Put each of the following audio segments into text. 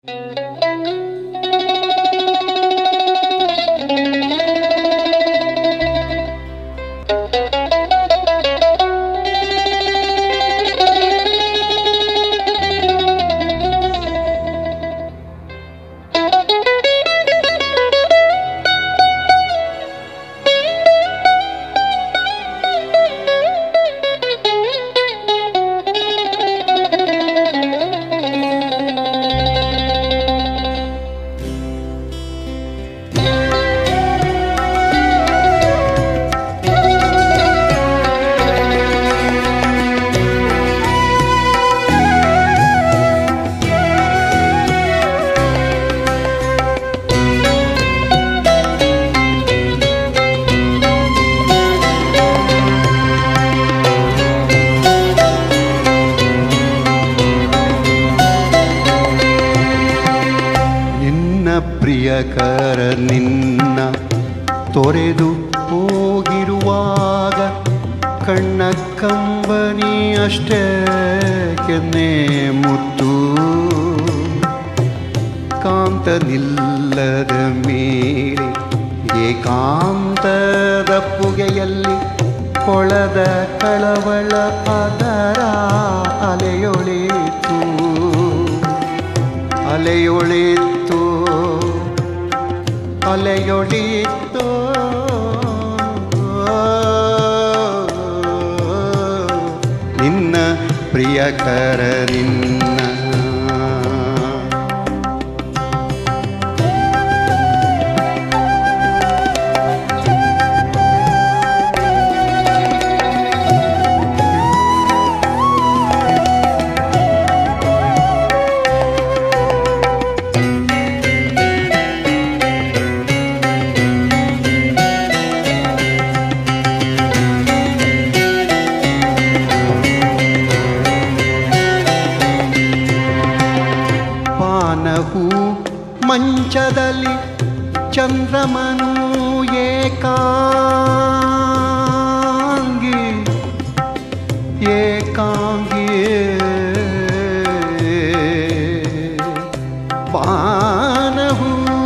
ನಿನ್ನ ಪ್ರಿಯಕರ ನಿನ್ನ ತೊರೆದು ಹೋಗಿರುವಾಗ ಕಣ್ಣ ಕಂಬನಿ ಅಷ್ಟೇ ಕೆನ್ನೆ ಮುತ್ತು ಕಾಂತನಿಲ್ಲದ ಮೇಲೆ ಏಕಾಂತದ ಪುಗೆಯಲ್ಲಿ ಕೊಳದ ಕಳವಳ ಅದರ ಅಲೆಯೊಳಿತು ಅಲೆಯೊಳಿತು ಅಲೆಯೊಳಿತು ನಿನ್ನ ಪ್ರಿಯಕರ ನಿನ್ನ ಪಾನಹೂ ಮಂಚದಲ್ಲಿ ಚಂದ್ರಮನು ಏಕಾಂಗಿ ಏಕಾಂಗಿ ಪಾನಹೂ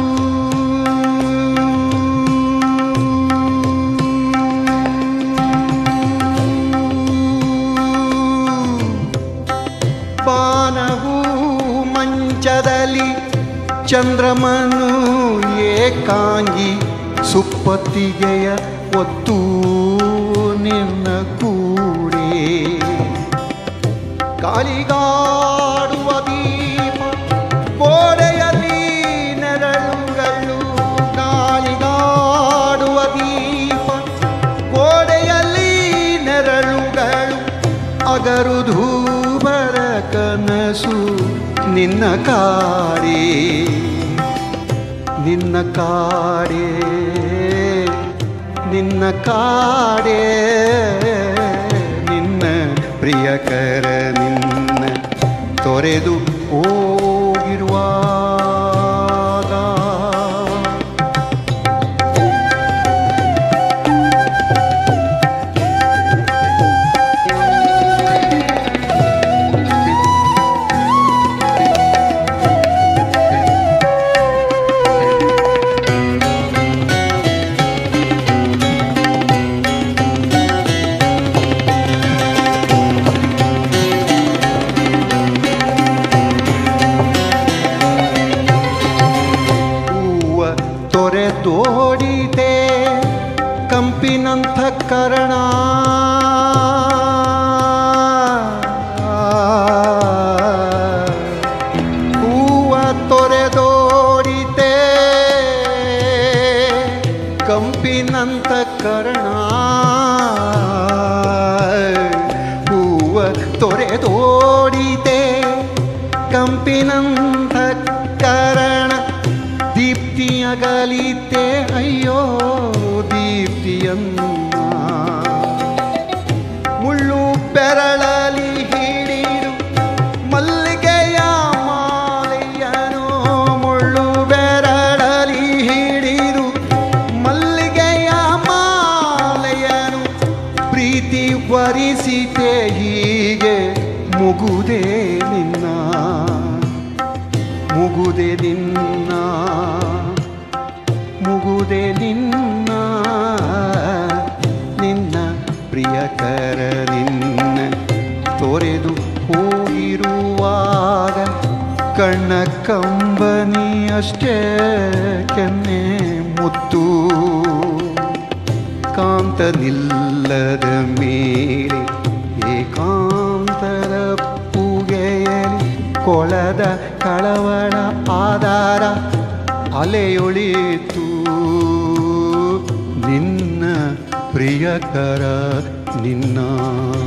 ಪಾನಹೂ ಮಂಚದಲ್ಲಿ ಚಂದ್ರಮನು ಏಕಾಂಗಿ ಸುಪ್ಪತ್ತಿಗೆಯ ಒತ್ತು ನಿನ್ನ ಕೂಡೆ ಕಾಲಿಗಾಡುವ ದೀಪ ಗೋಡೆಯಲ್ಲಿ ನೆರಳುಗಳು ಕಾಲಿಗಾಡುವ ದೀಪ ಗೋಡೆಯಲ್ಲಿ ನೆರಳುಗಳು ಅಗರುಧೂ ಬರ ಕನಸು ನಿನ್ನ ಕಾಡೆ ನಿನ್ನ ಕಾಡೆ ನಿನ್ನ ಕಾಡೆ ನಿನ್ನ ಪ್ರಿಯಕರ ನಿನ್ನ ತೊರೆದು ಹೋಗಿರುವಾಗ ಹೂವ ತೊರೆದೋಡಿದೆ ಕಂಪಿನಂಥ ಕರಣ ಹೂವ ತೊರೆದೋಡಿದೆ ಕಂಪಿನಂಥ ಕರಣ ಹೂವ ತೊರೆದೋಡಿದೆ ಕಂಪಿನಂಥ ಕರಣ ದೀಪ್ತಿಯಗಲಿತೆ ಅಯ್ಯೋ ದೀಪ್ತಿಯನ್ನ ಮುಳ್ಳು ಬೆರಳಲಿ ಹಿಡಿದು ಮಲ್ಲಿಗೆಯ ಮಾಲೆಯನು ಮುಳ್ಳು ಬೆರಳಲಿ ಹಿಡಿದು ಮಲ್ಲಿಗೆಯ ಮಾಲೆಯನು ಪ್ರೀತಿ ವರಿಸಿತೆ ಹೀಗೆ ಮುಗುದೇ ನಿನ್ನ ಮುಗುದೆ ನಿನ್ನ ಮುಗುದೆ ನಿನ್ನ ನಿನ್ನ ಪ್ರಿಯಕರ ನಿನ್ನ ತೊರೆದು ಹೋಗಿರುವಾಗ ಕಣ್ಣ ಕಂಬನಿಯಷ್ಟೇ ಕೆನ್ನೆ ಮುತ್ತು ಕಾಂತನಿಲ್ಲದ ಮೇಲೆ ಏಕಾಂತರ ಪೂಗೆಯಲಿ ಕೊಳದ ಕಳವಳ ಆಧಾರ ಅಲೆಯೊಳಿತು ನಿನ್ನ ಪ್ರಿಯಕರ ನಿನ್ನ